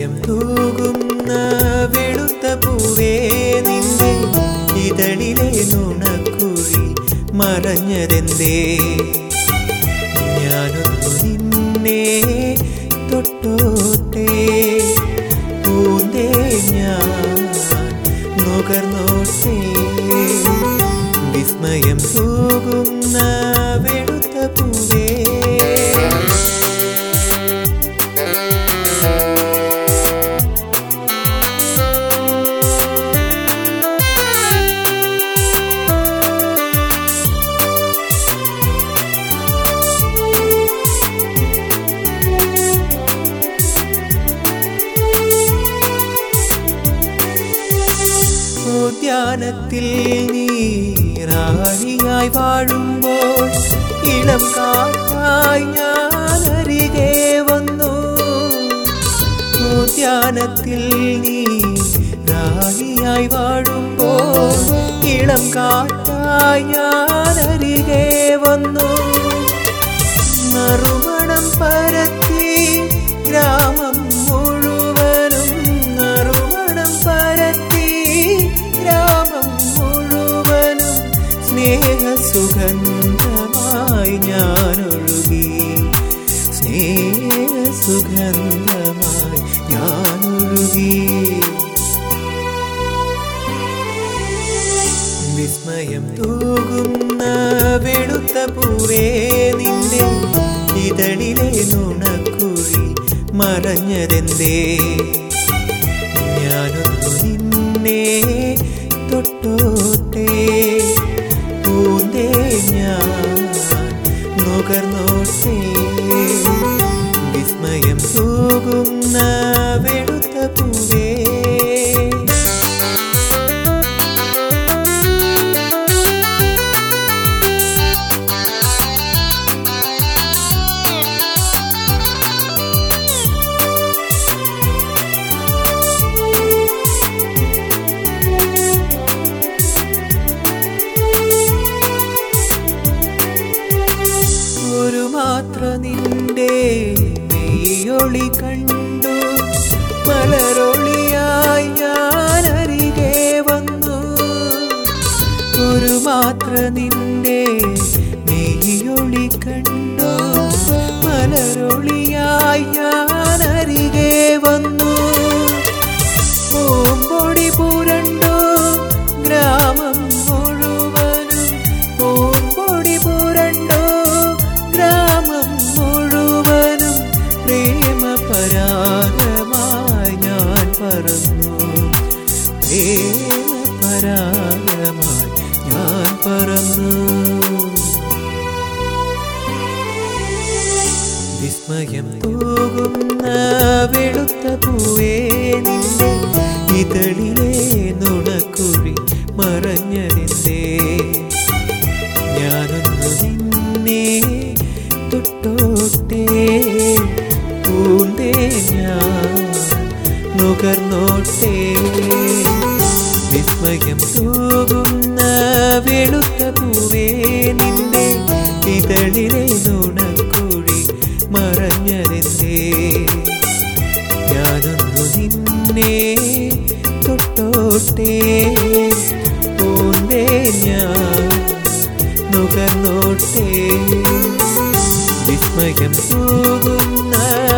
വിസ്മയം തൂകുന്ന വെളുത്ത പൂവേ നിന്റെ ഇതളിലെ നുണക്കുഴി മറഞ്ഞതെന്തേ ഞാനൊന്നു നിന്നെ തൊട്ടോട്ടെ പൂന്തേ ഞാൻ നുകർന്നോട്ടെ വിസ്മയം തൂകുന്ന വെളുത്ത പൂവേ ഉദ്യാനത്തിൽ നീ റാണിയായി വാഴുമ്പോൾ ഇളം കാറ്റായി ഞാൻ അരികെ വന്നു ഉദ്യാനത്തിൽ നീ റാണിയായി വാഴുമ്പോൾ ഇളം കാറ്റായി ഞാൻ അരികെ വന്നു നറുമണം പരത്തി ഗ്രാമം മുഴുവനും നറുമണം പരത്തി ഗ്രാമം മുഴുവനും സ്നേഹസുഗന്ധമായി ഞാൻ ഒഴുകി സ്നേഹസുഗന്ധമായി ഞാൻ ഒഴുകി വിസ്മയം തൂകുന്ന വെളുത്ത പൂവേ നിന്റെ ഇതളിലെ നുണക്കുഴി മറഞ്ഞതെന്തേ ഞാനൊന്നു നിന്നെ തൊട്ടോട്ടെ പൂന്തേ ഞാൻ നുകർന്നോട്ടെ വിസ്മയം തൂകുന്ന വെളുത്ത പൂവേ ഒരു മാത്ര നിന്റെ മെയ്യൊളി കണ്ടു മലരൊളിയായി ഞാൻ അരികെ വന്നു ഒരു മാത്ര നിന്റെ മെയ്യൊളി കണ്ടു മലരൊളിയായി ഞാൻ അരികെ വന്നു പൂമ്പൊടി പുരണ്ടു ഗ്രാമം മുഴുവനും പൂമ്പൊടി പുരണ്ടു ഗ്രാമം മുഴുവനും പ്രേമ പരാഗമായി ഞാൻ പറന്നു പ്രേമ പരാഗമായി ഞാൻ പറന്നു വിസ്മയം തൂകുന്ന വെളുത്ത പൂവേ നിന്റെ ഇതളിലെ നുണക്കുഴി മറഞ്ഞതിൻ്റെ ഞാനൊന്നു നിന്നെ തൊട്ടോട്ടെ പൂന്തേ ഞാൻ നുകർന്നോട്ടെ വിസ്മയം തൂകുന്ന വെളുത്ത പൂവേ നിന്റെ ഇതളിലെ നുണക്കുഴി മറഞ്ഞതിൻ്റെ ഞാനൊന്നു നിന്നെ തൊട്ടോട്ടെ പൂന്തേ ഞാൻ നുകർന്നോട്ടെ വിസ്മയം തൂകുന്ന